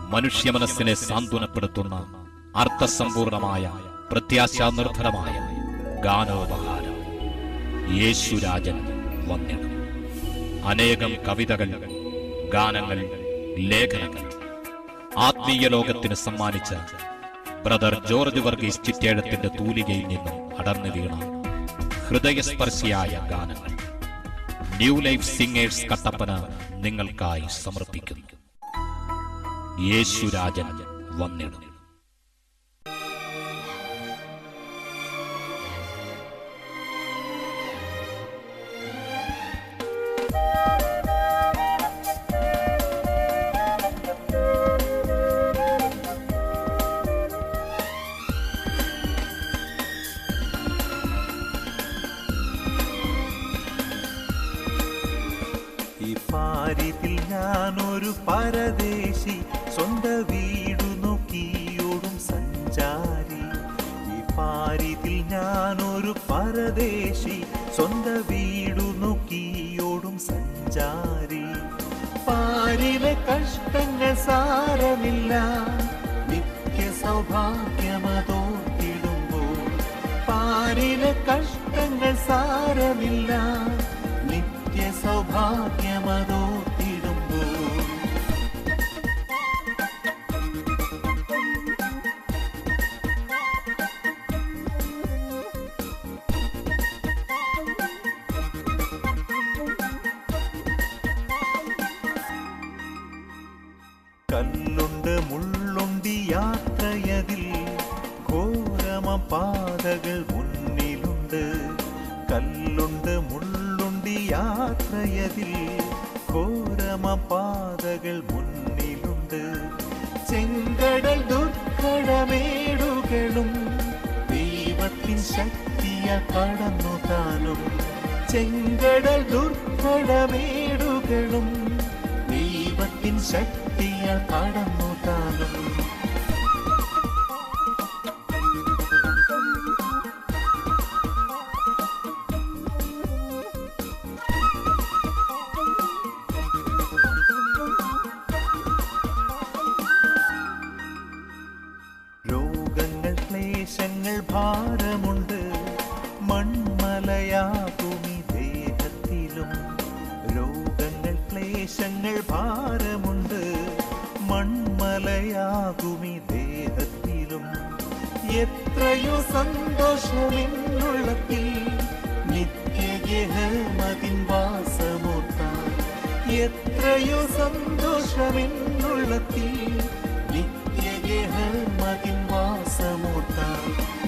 മനുഷ്യ മനസ്സിനെ സാന്ത്വനപ്പെടുത്തുന്ന അർത്ഥസമ്പൂർണമായ പ്രത്യാശാനിർഭരമായ ഗാനോപഹാരം യേശുരാജൻ വന്നിടും അനേകം കവിതകൾ ഗാനങ്ങൾ ലേഖനങ്ങൾ ആത്മീയ ലോകത്തിന് സമ്മാനിച്ച ബ്രദർ ജോർജ് വർഗീസ് ചിറ്റേഴത്തിന്റെ തൂലികയിൽ നിന്നും അടർന്നു വീണ ഹൃദയസ്പർശിയായ ഗാനങ്ങൾ ന്യൂ ലൈഫ് സിംഗേഴ്സ് കട്ടപ്പന നിങ്ങൾക്കായി സമർപ്പിക്കുന്നു യേശുരാജൻ വന്നിടും ഈ പാരിതിൽ ഞാനൊരു പരദേശി സ്വന്ത വീടു നോക്കിയോടും സഞ്ചാരി ഈ പാരിതിൽ ഞാനൊരു പരദേശി സ്വന്ത വീടു നോക്കിയോടും സഞ്ചാരി പാരിലെ കഷ്ടങ്ങൾ സാരമില്ല നിത്യ സൗഭാഗ്യമതോർത്തിടുമ്പോൾ പാരിലെ കഷ്ടങ്ങൾ സാരമില്ല നിത്യ സൗഭാഗ്യമതോർത്തിടുമ്പോൾ കല്ലുണ്ട് മുള്ളുണ്ടി യാത്രയതിൽ ഘോരമ പാതകൾ മുന്നിലുണ്ട് കല്ലുണ്ട് മുള്ളുണ്ടി യാത്രയതിൽ ഘോരമ പാതകൾ മുന്നിലുണ്ട് ചെങ്കടൽ ദുർഘടമേടുകളും ദൈവത്തിൻ ശക്തിയ കടന്നു താനും ചെങ്കടൽ ദുർഘടമേടുകളും ദൈവത്തിൻ ശക്തിയ കടന്നു താനും രോഗങ്ങൾ ക്ലേശങ്ങൾ ഭാരമുണ്ട് മൺമലയാകുമി ദേഹത്തിലും രോഗങ്ങൾ ക്ലേശങ്ങൾ ഭാരമുണ്ട് മൺമലയാകുമി ദേഹത്തിലും എത്രയോ സന്തോഷമെന്നുള്ളത്തിൽ നിത്യഗഹമതിൻ വാസമോത്താൻ എത്രയോ സന്തോഷമെന്നുള്ളത്തിൽ നിത്യഗഹമതിൻ വാസമോത്താൻ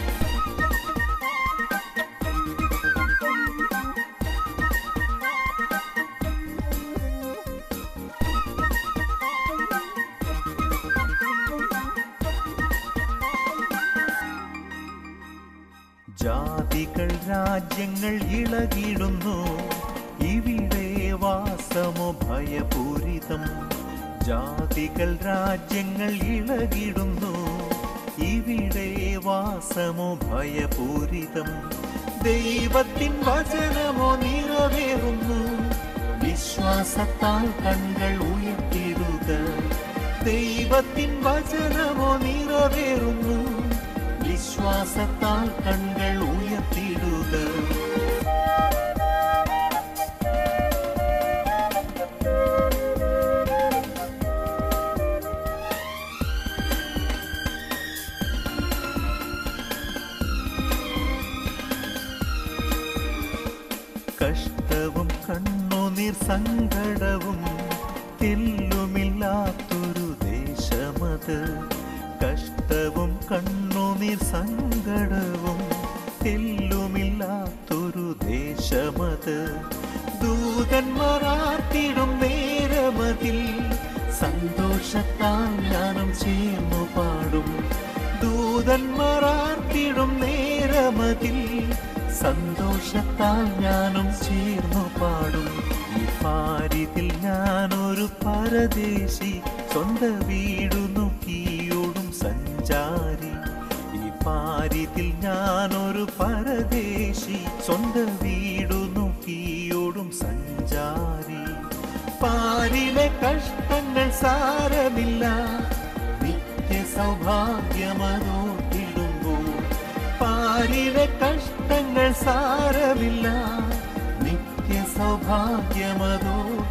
ജാതികൾ രാജ്യങ്ങൾ ഇളകിടുന്നു ഇവിടെ വാസമോ ഭയപൂരിതം ജാതികൾ രാജ്യങ്ങൾ ഇളകിടുന്നു ഇവിടെ വാസമോ ഭയപൂരിതം ദൈവത്തിൻ വചനമോ നിറവേറുന്നു വിശ്വാസത്താൽ കണ്ണുകൾ ഉയർത്തിടുക ദൈവത്തിൻ വചനമോ നിറവേറുന്നു വിശ്വാസത്താൽ കണ്ണുകൾ ഉയർത്തിടുക കഷ്ടവും കണ്ണുനീർ സങ്കടവും തെല്ലുമില്ലാത്തൊരു ദേശമത് കഷ്ടവും കണ്ണുനീർ സങ്കടവും തെല്ലുമില്ലാത്തൊരു ദേശമത് ദൂതന്മാരാത്തിടും നേരമതിൽ സന്തോഷത്താൽ ഞാനും ചേർന്നു പാടും ദൂതന്മാരാർത്തിടും നേരമതിൽ സന്തോഷത്താൽ ഞാനും ചേർന്നു പാടും ഈ പാരിതിൽ ഞാനൊരു പരദേശി സ്വന്ത വീടു നോക്കിയോടും സഞ്ചാരി ഈ പാരിതിൽ ഞാനൊരു പരദേശി സ്വന്ത വീടു നോക്കിയോടും സഞ്ചാരി പാരിലെ കഷ്ടങ്ങൾ സാരമില്ല സൗഭാഗ്യമതോർത്തിടുമ്പോൾ പാരിലെ കഷ്ടങ്ങൾ സാരമില്ല നിത്യ സൗഭാഗ്യമതോ